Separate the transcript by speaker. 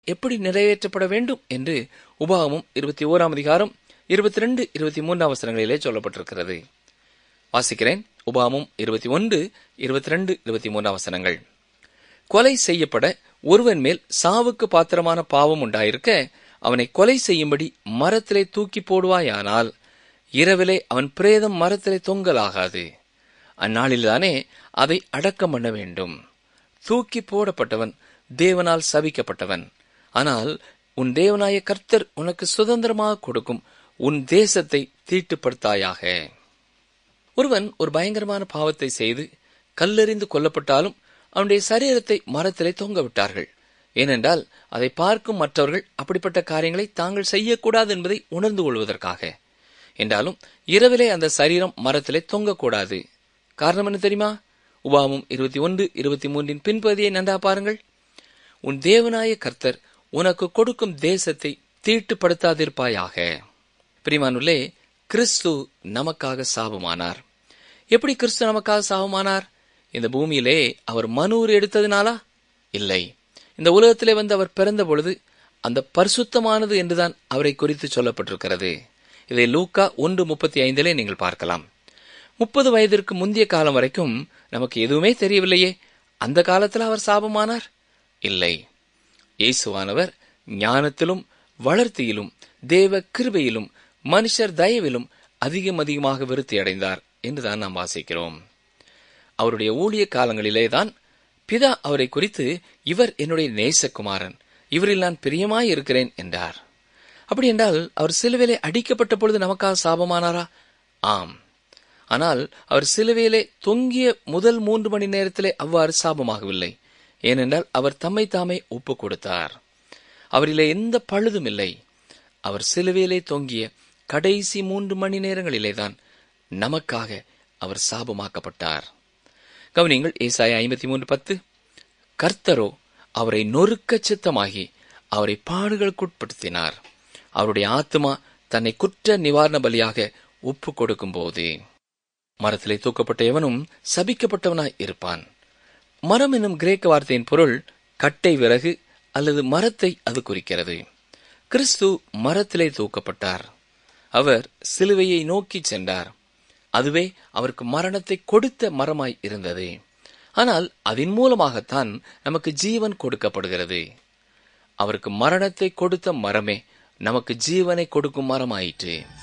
Speaker 1: எப்படி நிறைவேற்றப்பட வேண்டும் என்று உபாகமும் இருபத்தி ஓராம் அதிகாரம் இருபத்தி ரெண்டு இருபத்தி மூன்றாம் வசனங்களிலே சொல்லப்பட்டிருக்கிறது வாசிக்கிறேன் உபாகமும் இருபத்தி ஒன்று இருபத்தி ரெண்டு இருபத்தி மூன்றாம் வசனங்கள் கொலை செய்யப்பட ஒருவன் மேல் சாவுக்கு பாத்திரமான பாவம் உண்டாயிருக்க அவனை கொலை செய்யும்படி மரத்திலே தூக்கி போடுவாயானால் இரவிலே அவன் பிரேதம் மரத்திலே தொங்கலாகாது அந்நாளில்தானே அதை அடக்கம் பண்ண வேண்டும் தூக்கி போடப்பட்டவன் தேவனால் சபிக்கப்பட்டவன் ஆனால் உன் தேவனாய கர்த்தர் உனக்கு சுதந்திரமாக கொடுக்கும் உன் தேசத்தை தீட்டுப்படுத்தாயாக ஒருவன் ஒரு பயங்கரமான பாவத்தை செய்து கல்லெறிந்து கொல்லப்பட்டாலும் அவனுடைய சரீரத்தை மரத்திலே தொங்க விட்டார்கள் ஏனென்றால் அதை பார்க்கும் மற்றவர்கள் அப்படிப்பட்ட காரியங்களை தாங்கள் செய்யக்கூடாது என்பதை உணர்ந்து கொள்வதற்காக என்றாலும் இரவிலே அந்த சரீரம் மரத்திலே தொங்கக்கூடாது காரணம் என்ன தெரியுமா உபாமும் இருபத்தி ஒன்று இருபத்தி மூன்றின் பின்பகுதியை நன்றா பாருங்கள் உன் தேவனாய கர்த்தர் உனக்கு கொடுக்கும் தேசத்தை தீட்டுப்படுத்தாதிருப்பாயாக பிரிமானுள்ளே கிறிஸ்து நமக்காக சாபமானார் எப்படி கிறிஸ்து நமக்காக சாபமானார் இந்த பூமியிலே அவர் மனூர் எடுத்ததினாலா இல்லை இந்த உலகத்திலே வந்து அவர் பிறந்த பொழுது அந்த பரிசுத்தமானது என்றுதான் அவரை குறித்து சொல்லப்பட்டிருக்கிறது இதை லூக்கா ஒன்று முப்பத்தி ஐந்திலே நீங்கள் பார்க்கலாம் முப்பது வயதிற்கு முந்தைய காலம் வரைக்கும் நமக்கு எதுவுமே தெரியவில்லையே அந்த காலத்தில் அவர் சாபமானார் இல்லை இயேசுவானவர் ஞானத்திலும் வளர்த்தியிலும் தேவ கிருபையிலும் மனுஷர் தயவிலும் அதிகம் அதிகமாக விருத்தி அடைந்தார் என்றுதான் நாம் வாசிக்கிறோம் அவருடைய ஊழிய காலங்களிலே தான் பிதா அவரை குறித்து இவர் என்னுடைய நேசகுமாரன் இவரில் நான் பிரியமாய் இருக்கிறேன் என்றார் அப்படி என்றால் அவர் சிலுவையிலே அடிக்கப்பட்ட பொழுது நமக்காக சாபமானாரா ஆம் ஆனால் அவர் சிலுவையிலே தொங்கிய முதல் மூன்று மணி நேரத்திலே அவ்வாறு சாபமாகவில்லை ஏனென்றால் அவர் தம்மை தாமே ஒப்பு கொடுத்தார் அவரிலே எந்த பழுதும் இல்லை அவர் சிலுவையிலே தொங்கிய கடைசி மூன்று மணி நேரங்களிலேதான் நமக்காக அவர் சாபமாக்கப்பட்டார் கவனிங்கள் ஏசாய ஐம்பத்தி மூன்று பத்து கர்த்தரோ அவரை நொறுக்க சித்தமாகி அவரை பாடுகளுக்குட்படுத்தினார் அவருடைய ஆத்மா தன்னை குற்ற நிவாரண பலியாக ஒப்பு கொடுக்கும் போது மரத்திலே தூக்கப்பட்ட எவனும் சபிக்கப்பட்டவனாய் இருப்பான் மரம் என்னும் கிரேக்க வார்த்தையின் பொருள் கட்டை விறகு அல்லது மரத்தை அது குறிக்கிறது கிறிஸ்து மரத்திலே தூக்கப்பட்டார் அவர் சிலுவையை நோக்கி சென்றார் அதுவே அவருக்கு மரணத்தை கொடுத்த மரமாய் இருந்தது ஆனால் அதன் மூலமாகத்தான் நமக்கு ஜீவன் கொடுக்கப்படுகிறது அவருக்கு மரணத்தை கொடுத்த மரமே நமக்கு ஜீவனை கொடுக்கும் மரமாயிற்று